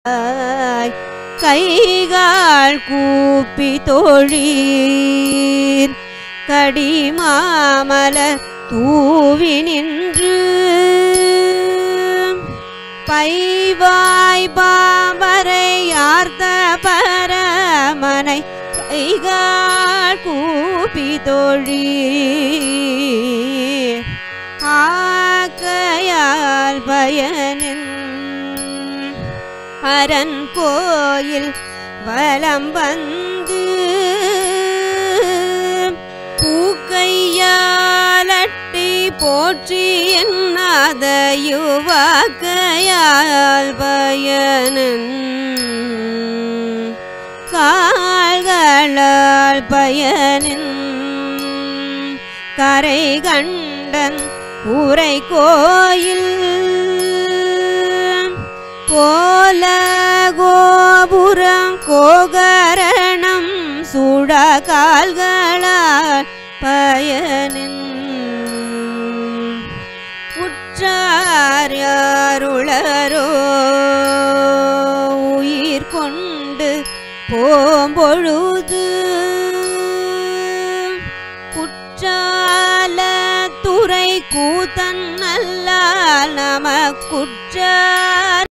கைகால் கூப்பி தொழீர் கடிமாமல தூவி நின்று பைவாய் பாம்பரை ஆர்த்த பரமனை கைகால் கூப்பி தொழீர் ஆக்கையால் பயனின் அரண் கோயில் வலம் வந்து பூக்கையாலட்டி போற்றி என்னாத யுவாக்கையால் பயனன் கால்களால் பயனின் கரை கண்டன் உரை கோயில் கோல கோபுரம் கோகரணம் சுட கால்களால் பயனின் உற்றாருளரோ உயிர் கொண்டு போம்பொழுது குற்றால துறை கூத்தன் அல்லால் நமக்குற்றால